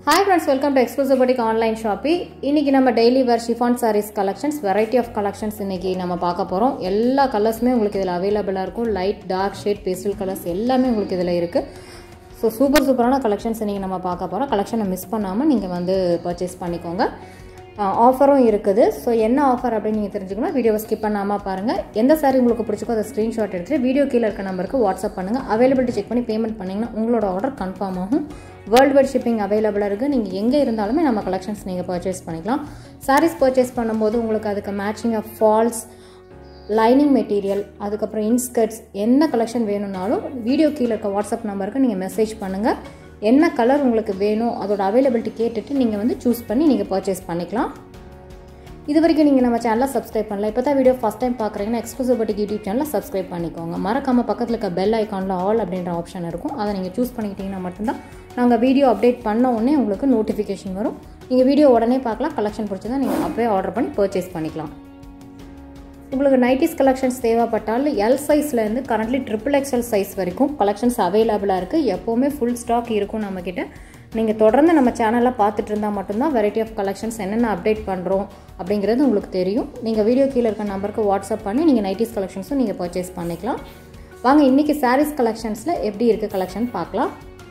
hi friends welcome to exclusive Batik online shoppy இன்றைக்கி நம்ம daily wear chiffon saris collections variety of collections இன்றைக்கி நம்ம பார்க்க போகிறோம் எல்லா கலர்ஸுமே உங்களுக்கு இதில் அவைலபிளாக இருக்கும் light dark shade pastel colours எல்லாமே உங்களுக்கு இதில் இருக்குது ஸோ சூப்பர் சூப்பரான கலெக்ஷன்ஸ் இன்றைக்கி நம்ம பார்க்க போகிறோம் கலெக்ஷனை மிஸ் பண்ணாமல் நீங்கள் வந்து பர்ச்சேஸ் பண்ணிக்கோங்க ஆஃபரும் இருக்குது ஸோ என்ன ஆஃபர் அப்படின்னு நீங்கள் தெரிஞ்சுக்கணும் வீடியோவை ஸ்கிப் பண்ணாமல் பாருங்கள் எந்த சாரி உங்களுக்கு பிடிச்சிக்கோ அதை ஸ்க்ரீன்ஷாட் எடுத்துட்டு வீடியோ கீழே இருக்க நம்பருக்கு வாட்ஸ்அப் பண்ணுங்கள் அவைலபிலிட்டி செக் பண்ணி பேமெண்ட் பண்ணிங்கன்னா உங்களோட ஆர்டர் கன்ஃபார்ம் ஆகும் வேர்ல்டு வைட் ஷிப்பிங் அவைலபிளாக இருக்குது நீங்கள் எங்கே இருந்தாலுமே நம்ம கலெக்ஷன்ஸ் நீங்கள் பர்ச்சேஸ் பண்ணிக்கலாம் சாரீஸ் பர்ச்சேஸ் பண்ணும்போது உங்களுக்கு அதுக்கு matching of falls lining material அதுக்கப்புறம் இன்ஸ்கர்ட்ஸ் என்ன கலெக்ஷன் வேணும்னாலும் வீடியோ கீழே இருக்க வாட்ஸ்அப் நம்பருக்கு நீங்கள் மெசேஜ் பண்ணுங்கள் என்ன கலர் உங்களுக்கு வேணும் அதோட அவைலபிலிட்டி கேட்டுட்டு நீங்கள் வந்து சூஸ் பண்ணி நீங்கள் பர்ச்சேஸ் பண்ணிக்கலாம் இது வரைக்கும் நீங்கள் நம்ம சேனலை சப்ஸ்கிரைப் பண்ணல இப்போ தான் வீடியோ ஃபஸ்ட் டைம் பார்க்குறீங்கன்னா எக்ஸ்க்ளூசிவ் பட்டிக் யூடியூப் சேனலை சப்ஸ்கிரைப் பண்ணிக்கோங்க மறக்காமல் பக்கத்தில் இருக்க பெல் ஐக்கானில் ஆல் அப்படின்ற ஆப்ஷன் இருக்கும் அதை நீங்கள் சூஸ் பண்ணிக்கிட்டீங்கன்னா மட்டும்தான் நாங்கள் வீடியோ அப்டேட் பண்ண உடனே உங்களுக்கு நோட்டிஃபிகேஷன் வரும் நீங்கள் வீடியோ உடனே பார்க்கலாம் கலெக்ஷன் பிடிச்சதா நீங்கள் அப்போயே ஆர்டர் பண்ணி பர்ச்சேஸ் பண்ணிக்கலாம் உங்களுக்கு நைட்டிஸ் கலெக்ஷன்ஸ் தேவைப்பட்டால் எல் சைஸ்லேருந்து கரண்ட்லி ட்ரிபிள் எக்ஸ்எல் சைஸ் வரைக்கும் கலெக்ஷன்ஸ் அவைலபிளாக இருக்குது எப்போவுமே ஃபுல் ஸ்டாக் இருக்கும் நம்மக்கிட்ட நீங்கள் தொடர்ந்து நம்ம சேனலில் பார்த்துட்டு இருந்தால் மட்டும்தான் வெரைட்டி ஆஃப் கலெக்ஷன்ஸ் என்னென்ன அப்டேட் பண்ணுறோம் அப்படிங்கிறது உங்களுக்கு தெரியும் நீங்கள் வீடியோ கீழே இருக்க நம்பருக்கு வாட்ஸ்அப் பண்ணி நீங்கள் நைட்டிஸ் கலெக்ஷன்ஸும் நீங்கள் பர்ச்சேஸ் பண்ணிக்கலாம் வாங்க இன்றைக்கி சாரீஸ் கலெக்ஷன்ஸில் எப்படி இருக்குது கலெக்ஷன் பார்க்கலாம்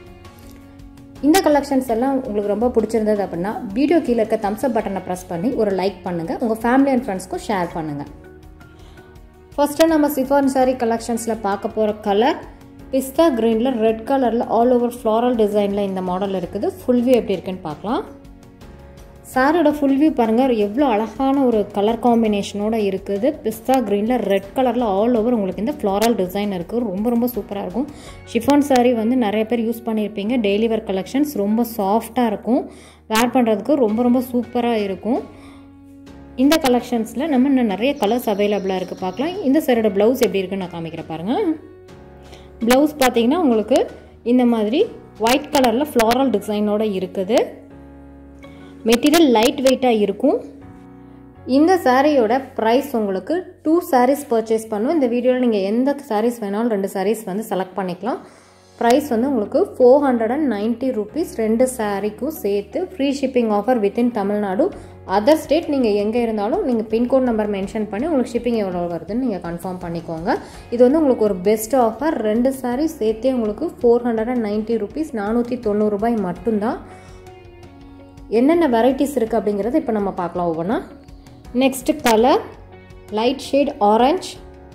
இந்த கலெக்ஷன்ஸ் எல்லாம் உங்களுக்கு ரொம்ப பிடிச்சிருந்தது அப்படின்னா வீடியோ கீழே இருக்க தம்ஸ்அப் பட்டனை ப்ரெஸ் பண்ணி ஒரு லைக் பண்ணுங்கள் உங்கள் ஃபேமிலி அண்ட் ஃப்ரெண்ட்ஸ்க்கும் ஷேர் பண்ணுங்கள் ஃபஸ்ட்டு நம்ம சிஃபான் சாரி கலெக்ஷன்ஸில் பார்க்க போகிற கலர் பிஸ்தா க்ரீனில் ரெட் கலரில் ஆல் ஓவர் ஃப்ளாரல் டிசைனில் இந்த மாடல் இருக்குது ஃபுல் வியூ எப்படி இருக்குன்னு பார்க்கலாம் சாரோட ஃபுல் வியூ பாருங்கள் எவ்வளோ அழகான ஒரு கலர் காம்பினேஷனோட இருக்குது பிஸ்தா க்ரீனில் ரெட் கலரில் ஆல் ஓவர் உங்களுக்கு இந்த ஃப்ளாரல் டிசைன் இருக்குது ரொம்ப ரொம்ப சூப்பராக இருக்கும் ஷிஃபான் சாரீ வந்து நிறைய பேர் யூஸ் பண்ணியிருப்பீங்க டெய்லி வேர் கலெக்ஷன்ஸ் ரொம்ப சாஃப்டாக இருக்கும் வேர் பண்ணுறதுக்கு ரொம்ப ரொம்ப சூப்பராக இருக்கும் இந்த கலெக்ஷன்ஸில் நம்ம இன்னும் நிறைய கலர்ஸ் அவைலபிளாக இருக்குது பார்க்கலாம் இந்த சாரோட ப்ளவுஸ் எப்படி இருக்குன்னு நான் காமிக்கிறேன் பாருங்கள் ப்ளவுஸ் பார்த்தீங்கன்னா உங்களுக்கு இந்த மாதிரி ஒயிட் கலரில் ஃப்ளாரல் டிசைனோட இருக்குது மெட்டீரியல் லைட் வெயிட்டாக இருக்கும் இந்த சாரியோட ப்ரைஸ் உங்களுக்கு டூ சாரீஸ் பர்ச்சேஸ் பண்ணும் இந்த வீடியோவில் நீங்கள் எந்த சாரீஸ் வேணாலும் ரெண்டு சாரீஸ் வந்து செலக்ட் பண்ணிக்கலாம் ப்ரைஸ் வந்து உங்களுக்கு four hundred and ninety rupees ரெண்டு சாரீக்கும் சேர்த்து free shipping offer within Tamil Nadu other state நீங்கள் எங்கே இருந்தாலும் நீங்கள் பின்கோட் நம்பர் மென்ஷன் பண்ணி உங்களுக்கு ஷிப்பிங் எவ்வளோ வருதுன்னு நீங்கள் கன்ஃபார்ம் பண்ணிக்கோங்க இது வந்து உங்களுக்கு ஒரு பெஸ்ட் ஆஃபர் ரெண்டு சாரீ சேர்த்தே உங்களுக்கு four hundred and ninety rupees நானூற்றி தொண்ணூறுபாய் மட்டும்தான் என்னென்ன வெரைட்டிஸ் இருக்குது அப்படிங்கிறத இப்போ நம்ம பார்க்கலாம் ஒவ்வொன்றா next colour light shade orange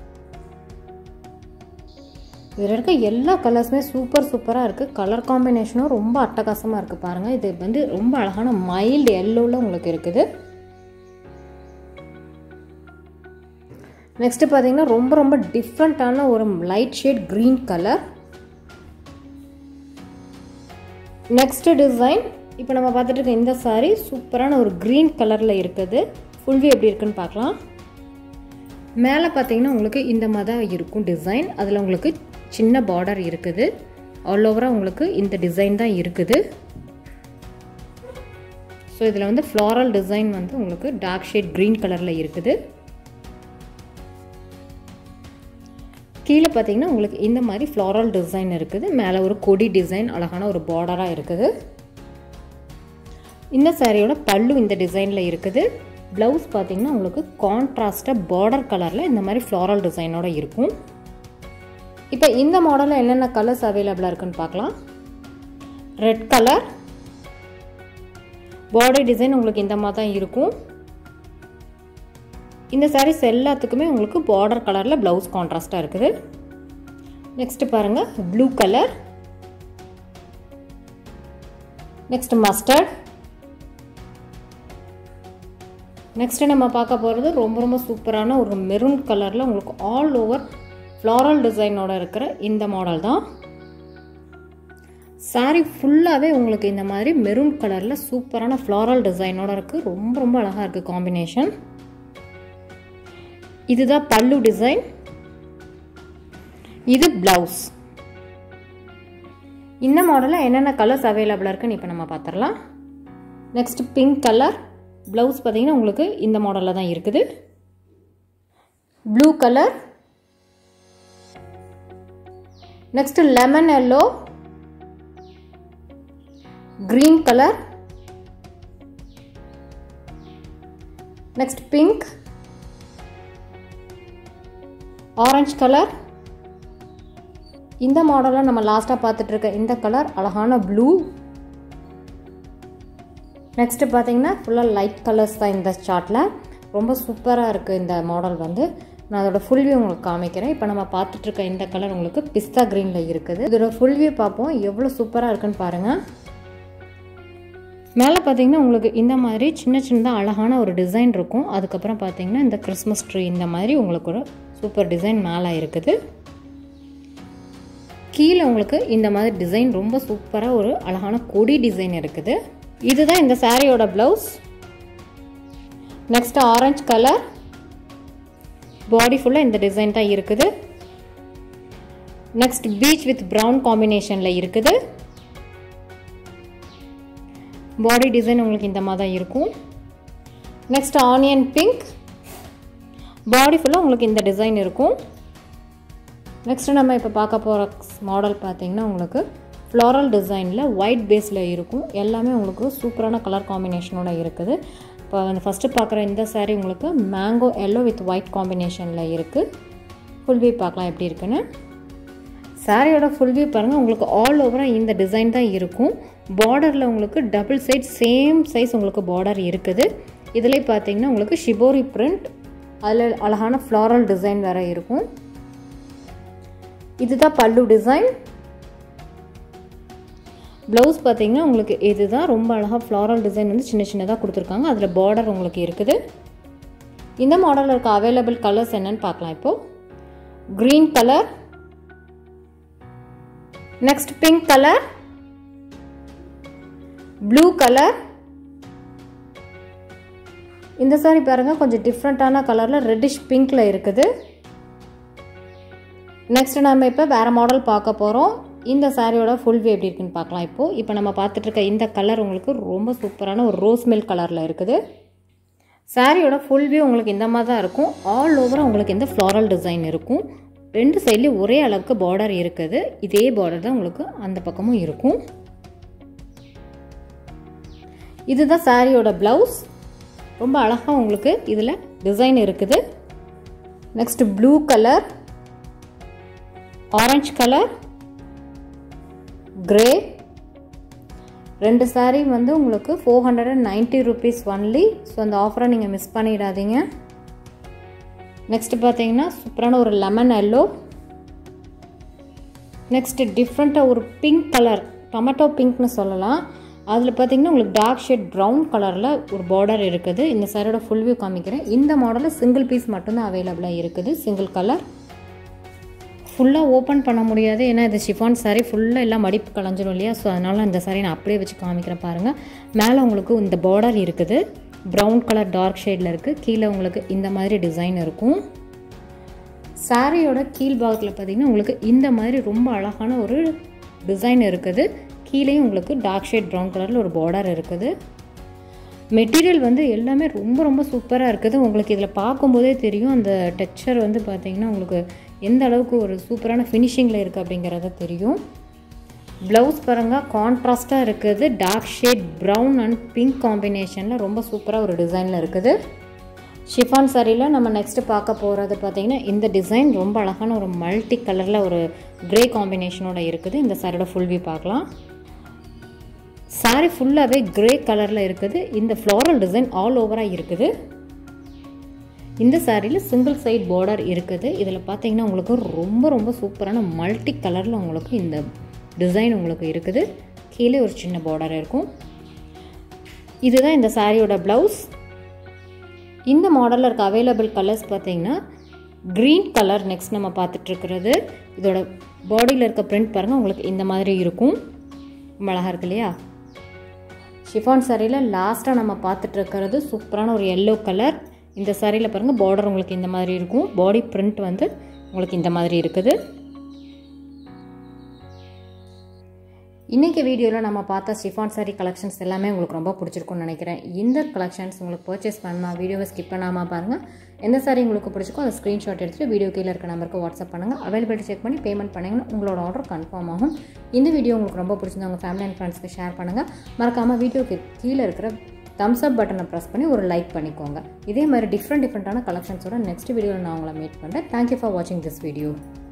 இதில் இருக்க எல்லா கலர்ஸுமே சூப்பர் சூப்பராக இருக்குது கலர் காம்பினேஷனும் ரொம்ப அட்டகாசமாக இருக்குது பாருங்கள் இது வந்து ரொம்ப அழகான மைல்டு எல்லோவில் உங்களுக்கு இருக்குது நெக்ஸ்ட்டு பார்த்தீங்கன்னா ரொம்ப ரொம்ப டிஃப்ரெண்ட்டான ஒரு light shade green colour next design இப்போ நம்ம பார்த்துட்டு இருக்க இந்த சாரீ சூப்பரான ஒரு க்ரீன் கலரில் இருக்குது ஃபுல்வி எப்படி இருக்குன்னு பார்க்கலாம் மேலே பார்த்தீங்கன்னா உங்களுக்கு இந்த மாதிரி தான் இருக்கும் டிசைன் அதில் உங்களுக்கு சின்ன பார்டர் இருக்குது ஆல் ஓவராக உங்களுக்கு இந்த டிசைன் தான் இருக்குது ஸோ இதில் வந்து ஃப்ளாரல் டிசைன் வந்து உங்களுக்கு டார்க் ஷேட் க்ரீன் கலரில் இருக்குது கீழே பார்த்தீங்கன்னா உங்களுக்கு இந்த மாதிரி ஃப்ளாரல் டிசைன் இருக்குது மேலே ஒரு கொடி டிசைன் அழகான ஒரு பார்டராக இருக்குது இந்த சாரியோட பல்லு இந்த டிசைனில் இருக்குது ப்ளவுஸ் பார்த்தீங்கன்னா உங்களுக்கு கான்ட்ராஸ்டாக பார்டர் கலரில் இந்த மாதிரி ஃப்ளாரல் டிசைனோட இருக்கும் இப்போ இந்த மாடலில் என்னென்ன கலர்ஸ் அவைலபிளாக இருக்குன்னு பார்க்கலாம் ரெட் கலர் பாடி டிசைன் உங்களுக்கு இந்த மாதிரி தான் இருக்கும் இந்த சாரீஸ் எல்லாத்துக்குமே உங்களுக்கு பார்டர் கலரில் ப்ளவுஸ் கான்ட்ராஸ்ட்டாக இருக்குது நெக்ஸ்ட்டு பாருங்கள் blue colour next mustard next நம்ம பார்க்க போகிறது ரொம்ப ரொம்ப சூப்பரான ஒரு மெரூன் கலரில் உங்களுக்கு ஆல் ஓவர் ஃப்ளாரல் டிசைனோட இருக்கிற இந்த மாடல் தான் சாரீ ஃபுல்லாகவே உங்களுக்கு இந்த மாதிரி மெரூன் கலரில் சூப்பரான ஃப்ளாரல் டிசைனோட இருக்குது ரொம்ப ரொம்ப அழகாக இருக்குது காம்பினேஷன் இதுதான் பல்லு டிசைன் இது ப்ளவுஸ் இந்த மாடலில் என்னென்ன கலர்ஸ் அவைலபிளாக இருக்குன்னு இப்போ நம்ம பார்த்துடலாம் நெக்ஸ்ட் பிங்க் கலர் ப்ளவுஸ் பார்த்தீங்கன்னா உங்களுக்கு இந்த மாடலில் தான் இருக்குது blue colour next lemon yellow green colour next pink orange colour இந்த மாடலில் நம்ம லாஸ்ட்டாக பார்த்துட்டு இருக்க இந்த கலர் அழகான ப்ளூ நெக்ஸ்ட்டு பார்த்தீங்கன்னா ஃபுல்லாக லைட் கலர்ஸ் தான் இந்த சார்ட்டில் ரொம்ப சூப்பராக இருக்குது இந்த மாடல் வந்து நான் அதோட ஃபுல் வியூ உங்களுக்கு காமிக்கிறேன் இப்போ நம்ம பார்த்துட்டு இருக்க இந்த கலர் உங்களுக்கு பிஸ்தா க்ரீனில் இருக்குது இதோட ஃபுல் வியூ பார்ப்போம் எவ்வளோ சூப்பராக இருக்குன்னு பாருங்கள் மேலே பார்த்தீங்கன்னா உங்களுக்கு இந்த மாதிரி சின்ன சின்னதாக அழகான ஒரு டிசைன் இருக்கும் அதுக்கப்புறம் பார்த்தீங்கன்னா இந்த கிறிஸ்மஸ் ட்ரீ இந்த மாதிரி உங்களுக்கு ஒரு சூப்பர் டிசைன் மேலே இருக்குது கீழே உங்களுக்கு இந்த மாதிரி டிசைன் ரொம்ப சூப்பராக ஒரு அழகான கொடி டிசைன் இருக்குது இதுதான் இந்த சாரியோட blouse next orange colour body ஃபுல்லாக இந்த டிசைன் தான் இருக்குது நெக்ஸ்ட் பீச் வித் ப்ரௌன் காம்பினேஷனில் இருக்குது பாடி டிசைன் உங்களுக்கு இந்த மாதிரி தான் இருக்கும் நெக்ஸ்ட் ஆனியன் பிங்க் பாடி ஃபுல்லாக உங்களுக்கு இந்த டிசைன் இருக்கும் நெக்ஸ்ட்டு நம்ம இப்போ பார்க்க போகிற மாடல் பார்த்தீங்கன்னா உங்களுக்கு ஃப்ளாரல் டிசைனில் ஒயிட் பேஸில் இருக்கும் எல்லாமே உங்களுக்கு சூப்பரான கலர் காம்பினேஷனோட இருக்குது இப்போ அந்த ஃபஸ்ட்டு பார்க்குற இந்த சாரீ உங்களுக்கு மேங்கோ எல்லோ வித் ஒயிட் காம்பினேஷனில் இருக்குது ஃபுல் வியூ பார்க்கலாம் எப்படி இருக்குன்னு சாரியோட ஃபுல் வியூ பாருங்கள் உங்களுக்கு ஆல் ஓவராக இந்த டிசைன் தான் இருக்கும் பார்டரில் உங்களுக்கு டபுள் சைட் சேம் சைஸ் உங்களுக்கு பார்டர் இருக்குது இதில் பார்த்தீங்கன்னா உங்களுக்கு ஷிபோரி பிரிண்ட் அதில் அழகான ஃப்ளாரல் டிசைன் வேறு இருக்கும் இதுதான் பல்லு டிசைன் ப்ளவுஸ் பார்த்தீங்கன்னா உங்களுக்கு இதுதான் ரொம்ப அழகாக ஃப்ளாரல் டிசைன் வந்து சின்ன சின்னதாக கொடுத்துருக்காங்க அதில் பார்டர் உங்களுக்கு இருக்குது இந்த மாடலில் இருக்க அவைலபிள் கலர்ஸ் என்னன்னு பார்க்கலாம் இப்போது green colour next pink colour blue colour இந்த சாரி பாருங்கள் கொஞ்சம் டிஃப்ரெண்ட்டான கலரில் ரெட்டிஷ் பிங்க்கில் இருக்குது நெக்ஸ்ட் நம்ம இப்போ வேறு மாடல் பார்க்க போகிறோம் இந்த சாரியோட ஃபுல் வே எப்படி இருக்குன்னு பார்க்கலாம் இப்போது இப்போ நம்ம பார்த்துட்டு இருக்க இந்த கலர் உங்களுக்கு ரொம்ப சூப்பரான ஒரு ரோஸ் மில்க் கலரில் இருக்குது சாரியோட ஃபுல் வியூ உங்களுக்கு இந்த மாதிரி தான் இருக்கும் ஆல் ஓவராக உங்களுக்கு இந்த ஃப்ளாரல் டிசைன் இருக்கும் ரெண்டு சைட்லேயும் ஒரே அளவுக்கு பார்டர் இருக்குது இதே பார்டர் தான் உங்களுக்கு அந்த பக்கமும் இருக்கும் இதுதான் சாரியோட ப்ளவுஸ் ரொம்ப அழகாக உங்களுக்கு இதில் டிசைன் இருக்குது next blue colour orange colour grey ரெண்டு சாரீ வந்து உங்களுக்கு four hundred and ninety rupees only so அந்த ஆஃபரை நீங்கள் மிஸ் பண்ணிடாதீங்க நெக்ஸ்ட் பார்த்தீங்கன்னா சூப்பரான ஒரு லெமன் எல்லோ நெக்ஸ்ட் டிஃப்ரெண்ட்டாக ஒரு பிங்க் கலர் டொமேட்டோ பிங்க்னு சொல்லலாம் அதில் பார்த்தீங்கன்னா உங்களுக்கு டார்க் ஷேட் ப்ரௌன் கலரில் ஒரு பார்டர் இருக்குது இந்த சாரியோட ஃபுல் வியூ காமிக்கிறேன் இந்த மாடலில் சிங்கிள் பீஸ் மட்டும்தான் அவைலபிளாக இருக்குது சிங்கிள் கலர் ஃபுல்லாக ஓப்பன் பண்ண முடியாது ஏன்னா இது ஷிஃபான் சாரீ ஃபுல்லாக எல்லாம் மடிப்பு கலைஞ்சிரும் இல்லையா ஸோ அதனால் இந்த சாரீ நான் அப்படியே வச்சு காமிக்கிறேன் பாருங்கள் மேலே உங்களுக்கு இந்த பார்டர் இருக்குது ப்ரௌன் கலர் டார்க் ஷேடில் இருக்குது கீழே உங்களுக்கு இந்த மாதிரி டிசைன் இருக்கும் சாரியோட கீழ் பாகத்தில் பார்த்தீங்கன்னா உங்களுக்கு இந்த மாதிரி ரொம்ப அழகான ஒரு டிசைன் இருக்குது கீழேயும் உங்களுக்கு டார்க் ஷேட் ப்ரௌன் கலரில் ஒரு பார்டர் இருக்குது மெட்டீரியல் வந்து எல்லாமே ரொம்ப ரொம்ப சூப்பராக இருக்குது உங்களுக்கு இதில் பார்க்கும்போதே தெரியும் அந்த டெக்ஸ்சர் வந்து பார்த்திங்கன்னா உங்களுக்கு எந்த அளவுக்கு ஒரு சூப்பரான ஃபினிஷிங்கில் இருக்குது அப்படிங்கிறத தெரியும் ப்ளவுஸ் பாருங்கள் கான்ட்ராஸ்ட்டாக இருக்குது dark shade brown and pink காம்பினேஷனில் ரொம்ப சூப்பராக ஒரு டிசைனில் இருக்குது ஷிஃபான் சாரியில் நம்ம நெக்ஸ்ட்டு பார்க்க போகிறது பார்த்திங்கன்னா இந்த டிசைன் ரொம்ப அழகான ஒரு மல்டி கலரில் ஒரு க்ரே காம்பினேஷனோட இருக்குது இந்த சாரியோட ஃபுல் வியூ பார்க்கலாம் சாரி ஃபுல்லாகவே க்ரே கலரில் இருக்குது இந்த ஃப்ளாரல் டிசைன் ஆல் ஓவராக இருக்குது இந்த சாரியில் சிங்கிள் சைட் பார்டர் இருக்குது இதில் பார்த்தீங்கன்னா உங்களுக்கு ரொம்ப ரொம்ப சூப்பரான மல்டி கலரில் உங்களுக்கு இந்த டிசைன் உங்களுக்கு இருக்குது கீழே ஒரு சின்ன பார்டர் இருக்கும் இதுதான் இந்த சாரியோட ப்ளவுஸ் இந்த மாடலில் இருக்க அவைலபிள் கலர்ஸ் பார்த்தீங்கன்னா க்ரீன் கலர் நெக்ஸ்ட் நம்ம பார்த்துட்ருக்கிறது இதோட பாடியில் இருக்க பிரிண்ட் பாருங்கள் உங்களுக்கு இந்த மாதிரி இருக்கும் அழகாக இருக்கு இல்லையா ஷிஃபான் சாரியில் லாஸ்ட்டாக நம்ம பார்த்துட்டு இருக்கிறது சூப்பரான ஒரு எல்லோ கலர் இந்த சாரியில் பாருங்கள் பார்டர் உங்களுக்கு இந்த மாதிரி இருக்கும் பாடி பிரிண்ட் வந்து உங்களுக்கு இந்த மாதிரி இருக்குது இன்றைக்கி வீடியோவில் நம்ம பார்த்த ஷிஃபான் சாரி கலெக்ஷன்ஸ் எல்லாமே உங்களுக்கு ரொம்ப பிடிச்சிருக்கும்னு நினைக்கிறேன் இந்த கலெக்ஷன்ஸ் உங்களுக்கு பர்ச்சேஸ் பண்ணால் வீடியோவை ஸ்கிப் பண்ணாமல் பாருங்கள் எந்த சாரி உங்களுக்கு பிடிச்சிக்கோ அதை ஸ்க்ரீன்ஷாட் எடுத்துகிட்டு வீடியோ கீழே இருக்க நம்பருக்கு வாட்ஸ்அப் பண்ணுங்கள் அவைலபிலிட்டி செக் பண்ணி பேமெண்ட் பண்ணிங்கன்னா உங்களோட ஆர்டர் கன்ஃபார்ம் ஆகும் இந்த வீடியோ உங்களுக்கு ரொம்ப பிடிச்சிருந்தா உங்கள் ஃபேமிலி அண்ட் ஃப்ரெண்ட்ஸ்க்கு ஷேர் பண்ணுங்கள் மறக்காமல் வீடியோக்கு கீழே இருக்கிற தம்ஸ் அப் பட்டனை ப்ரெஸ் பண்ணி ஒரு லைக் பண்ணிக்கோங்க இதே மாதிரி டிஃப்ரெண்ட் டிஃப்ரெண்ட்டான கலெக்ஷன்ஸோட நெக்ஸ்ட் வீடியோவில் நான் உங்களை மீட் பண்ணுறேன் தேங்க்யூ ஃபார் வாட்சிங் திஸ் வீடியோ